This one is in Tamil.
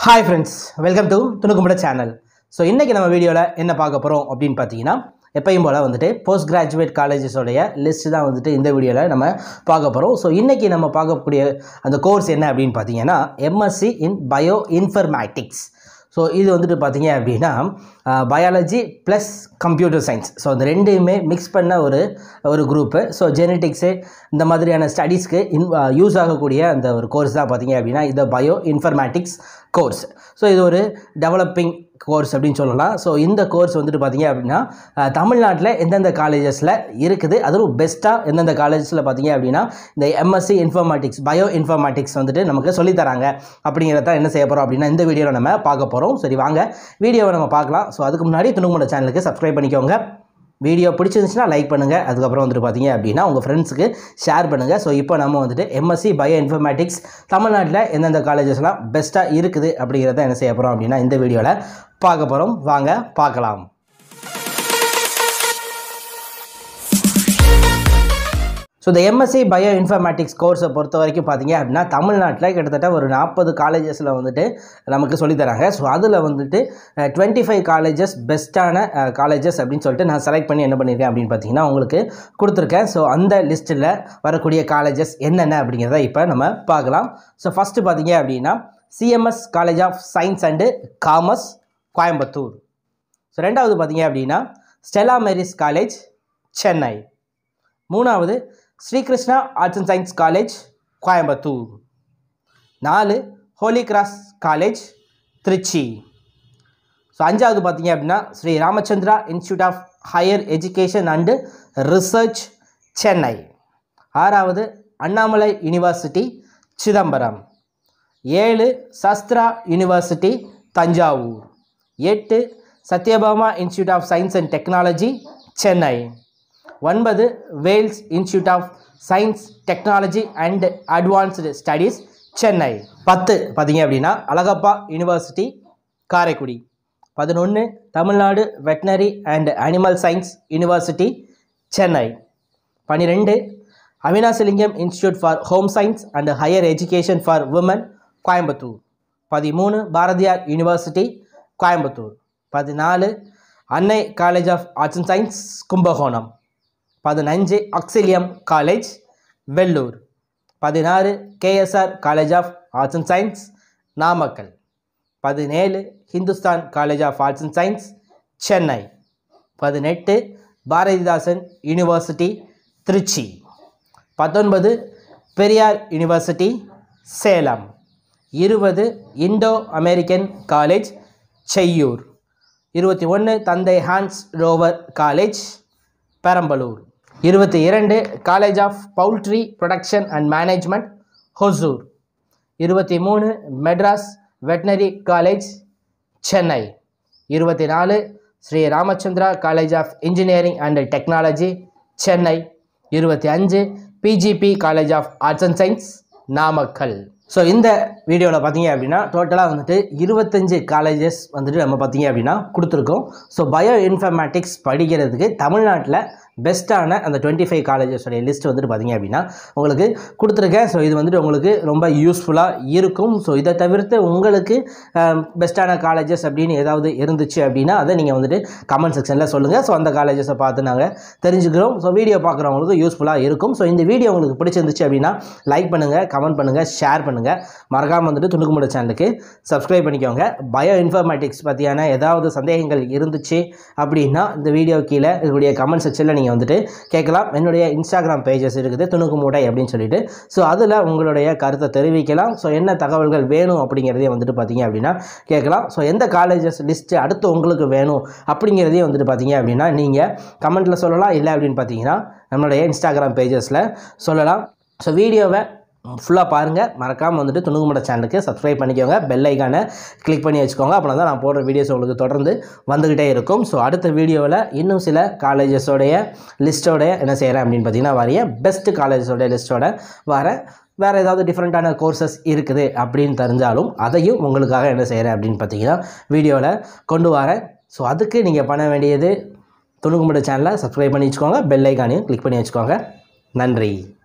ஹாய் ஃப்ரெண்ட்ஸ் வெல்கம் டு துணுக்குமுட சேனல் ஸோ இன்றைக்கி நம்ம வீடியோவில் என்ன பார்க்க போகிறோம் அப்படின்னு பார்த்தீங்கன்னா எப்பயும் போல் வந்துட்டு போஸ்ட் கிராஜுவேட் காலேஜஸோடைய லிஸ்ட் தான் வந்துட்டு இந்த வீடியோவில் நம்ம பார்க்க போகிறோம் ஸோ இன்றைக்கி நம்ம பார்க்கக்கூடிய அந்த கோர்ஸ் என்ன அப்படின்னு பார்த்தீங்கன்னா MSc in bio informatics so இது வந்துட்டு பார்த்தீங்க அப்படின்னா biology plus computer science so அந்த ரெண்டையுமே மிக்ஸ் பண்ண ஒரு ஒரு குரூப்பு ஸோ ஜெனட்டிக்ஸு இந்த மாதிரியான ஸ்டடீஸ்க்கு இன் யூஸ் ஆகக்கூடிய அந்த ஒரு கோர்ஸ் தான் பார்த்தீங்க அப்படின்னா இது பயோ இன்ஃபர்மேட்டிக்ஸ் கோர்ஸ் ஸோ இது ஒரு டெவலப்பிங் கோர்ஸ் அப்படின்னு சொல்லலாம் ஸோ இந்த கோர்ஸ் வந்துட்டு பார்த்தீங்க அப்படின்னா அஹ், தமிழ்நாட்டில் எந்தெந்த காலேஜஸில் இருக்குது அதுவும் பெஸ்ட்டாக எந்தெந்த காலேஜஸில் பார்த்தீங்க அப்படின்னா இந்த எம்எஸ்சி இன்ஃபர்மேட்டிக்ஸ் பயோ இன்ஃபர்மேட்டிக்ஸ் வந்துட்டு நமக்கு சொல்லித் தராங்க அப்படிங்கிறத என்ன செய்ய போகிறோம் அப்படின்னா இந்த வீடியோவில் நம்ம பார்க்க போகிறோம் சரி வாங்க வீடியோவை நம்ம பார்க்கலாம் ஸோ அதுக்கு முன்னாடி துணுங்குமட சேனலுக்கு சப்ஸ்கிரைப் பண்ணிக்கோங்க வீடியோ பிடிச்சிருந்துச்சுன்னா லைக் பண்ணுங்கள் அதுக்கப்புறம் வந்துட்டு பார்த்தீங்க அப்படின்னா உங்கள் ஃப்ரெண்ட்ஸுக்கு ஷேர் பண்ணுங்கள் ஸோ இப்போ நம்ம வந்துட்டு எம்எஸ்சி பயோ இன்ஃபர்மேட்டிக்ஸ் தமிழ்நாட்டில் எந்தெந்த காலேஜஸ்லாம் பெஸ்ட்டாக இருக்குது அப்படிங்கிறத என்ன செய்ய போகிறோம் அப்படின்னா இந்த வீடியோவில் பார்க்க போகிறோம் வாங்க பார்க்கலாம் ஸோ இந்த எம்எஸ்சி பயோ இன்ஃபர்மேட்டிக்ஸ் கோர்ஸை பொறுத்த வரைக்கும் பார்த்தீங்க அப்படின்னா தமிழ்நாட்டில் கிட்டத்தட்ட ஒரு நாற்பது காலேஜஸில் வந்துட்டு நமக்கு சொல்லித் தராங்க ஸோ அதில் வந்துட்டு டுவெண்ட்டி ஃபைவ் காலேஜஸ் பெஸ்ட்டான காலேஜஸ் அப்படின்னு சொல்லிட்டு நான் செலக்ட் பண்ணி என்ன பண்ணியிருக்கேன் அப்படின்னு பார்த்தீங்கன்னா உங்களுக்கு கொடுத்துருக்கேன் ஸோ அந்த லிஸ்ட்டில் வரக்கூடிய காலேஜஸ் என்னென்ன அப்படிங்கிறத இப்போ நம்ம பார்க்கலாம் ஸோ ஃபஸ்ட்டு பார்த்தீங்க அப்படின்னா CMS college of science and commerce Coimbatore so ரெண்டாவது பார்த்தீங்க அப்படின்னா ஸ்டெலா மேரிஸ் காலேஜ் சென்னை மூணாவது Sri Krishna arts and science college Coimbatore நாலு holy cross college Tiruchi so அஞ்சாவது பார்த்தீங்க அப்படின்னா Sri Ramachandra institute of higher education and research Chennai ஆறாவது அண்ணாமலை யூனிவர்சிட்டி சிதம்பரம் ஏழு சஸ்திரா யூனிவர்சிட்டி தஞ்சாவூர் எட்டு Sathyabama institute of science and technology Chennai ஒன்பது Vels institute of science technology and advanced studies Chennai பத்து பார்த்தீங்க அப்படின்னா அழகப்பா யூனிவர்சிட்டி காரைக்குடி பதினொன்று Tamil Nadu veterinary and animal science university Chennai பன்னிரெண்டு Avinashilingam institute for home science and higher education for women Coimbatore பதிமூணு பாரதியார் யூனிவர்சிட்டி கோயம்புத்தூர் பதினாலு Annai college of arts and science Kumbakonam பதினஞ்சு ஆக்சிலியம் காலேஜ் வெள்ளூர் பதினாறு KSR college of arts and science Namakkal பதினேழு Hindustan college of arts and science Chennai பதினெட்டு பாரதிதாசன் யூனிவர்சிட்டி திருச்சி பத்தொன்பது பெரியார் யூனிவர்சிட்டி சேலம் இருபது இண்டோ அமெரிக்கன் காலேஜ் செய்யூர் இருபத்தி ஒன்று தந்தை ஹான்ஸ் ரோவர் காலேஜ் பெரம்பலூர் இருபத்தி இரண்டு college of poultry production and management Hosur இருபத்தி மூணு மெட்ராஸ் வெட்டினரி காலேஜ் சென்னை இருபத்தி நாலு Sri Ramachandra college of engineering and technology Chennai இருபத்தி அஞ்சு PGP college of arts and science Namakkal so இந்த வீடியோவில் பார்த்தீங்க அப்படின்னா டோட்டலாக வந்துட்டு இருபத்தஞ்சு காலேஜஸ் வந்துட்டு நம்ம பார்த்தீங்க அப்படின்னா கொடுத்துருக்கோம் ஸோ பயோ இன்ஃபர்மேட்டிக்ஸ் படிக்கிறதுக்கு தமிழ்நாட்டில் பெஸ்ட்டான அந்த டுவெண்ட்டி ஃபைவ் காலேஜஸோடைய லிஸ்ட் வந்துட்டு பார்த்தீங்க அப்படின்னா உங்களுக்கு கொடுத்துருக்கேன் ஸோ இது வந்துட்டு உங்களுக்கு ரொம்ப யூஸ்ஃபுல்லாக இருக்கும் ஸோ இதை தவிர்த்து உங்களுக்கு பெஸ்ட்டான காலேஜஸ் அப்படின்னு ஏதாவது இருந்துச்சு அப்படின்னா அதை நீங்கள் வந்துட்டு கமெண்ட் செக்ஷனில் சொல்லுங்கள் ஸோ அந்த காலேஜஸை பார்த்து நாங்கள் தெரிஞ்சுக்கிறோம் ஸோ வீடியோ பார்க்குறவங்களுக்கு யூஸ்ஃபுல்லாக இருக்கும் ஸோ இந்த வீடியோ உங்களுக்கு பிடிச்சிருந்துச்சு அப்படின்னா லைக் பண்ணுங்கள் கமெண்ட் பண்ணுங்கள் ஷேர் பண்ணுங்கள் மறக்காமல் வந்துட்டு துணுக்குமுட சேனலுக்கு சப்ஸ்கிரைப் பண்ணிக்கோங்க பயோ இன்ஃபர்மேட்டிக்ஸ் பற்றியான ஏதாவது சந்தேகங்கள் இருந்துச்சு அப்படின்னா இந்த வீடியோ கீழே இருக்கக்கூடிய கமெண்ட் செக்ஷனில் நீங்கள் வந்துட்டு கேட்கலாம் என்னுடைய இன்ஸ்டாகிராம் பேஜஸ் இருக்குது துணுக்கு மூடை அப்படின்னு சொல்லிட்டு ஸோ அதில் உங்களுடைய கருத்தை தெரிவிக்கலாம் ஸோ என்ன தகவல்கள் வேணும் அப்படிங்கிறதையும் வந்துட்டு பார்த்தீங்க அப்படின்னா கேட்கலாம் ஸோ எந்த காலேஜஸ் லிஸ்ட்டு அடுத்து உங்களுக்கு வேணும் அப்படிங்கிறதையும் வந்துட்டு பார்த்தீங்க அப்படின்னா நீங்கள் கமெண்ட்டில் சொல்லலாம் இல்லை அப்படின்னு பார்த்தீங்கன்னா நம்மளுடைய இன்ஸ்டாகிராம் பேஜஸில் சொல்லலாம் ஸோ வீடியோவை ஃபுல்லாக பாருங்கள் மறக்காமல் வந்துட்டு துணுகுமுட சேனலுக்கு சப்ஸ்கிரைப் பண்ணிக்கோங்க பெல் ஐக்கானை கிளிக் பண்ணி வச்சுக்கோங்க அப்படின்னா தான் நான் போடுற வீடியோஸ் உங்களுக்கு தொடர்ந்து வந்துக்கிட்டே இருக்கும் ஸோ அடுத்த வீடியோவில் இன்னும் சில காலேஜஸோடைய லிஸ்ட்டோடைய என்ன செய்கிறேன் அப்படின்னு பார்த்தீங்கன்னா வரேன் பெஸ்ட்டு காலேஜஸோடைய லிஸ்ட்டோட வரேன் வேறு ஏதாவது டிஃப்ரெண்ட்டான கோர்சஸ் இருக்குது அப்படின்னு தெரிஞ்சாலும் அதையும் உங்களுக்காக என்ன செய்கிறேன் அப்படின்னு பார்த்தீங்கன்னா வீடியோவில் கொண்டு வரேன் ஸோ அதுக்கு நீங்கள் பண்ண வேண்டியது துணுக்குமுட சேனலை சப்ஸ்கிரைப் பண்ணி வச்சுக்கோங்க பெல் ஐக்கானையும் கிளிக் பண்ணி வச்சுக்கோங்க நன்றி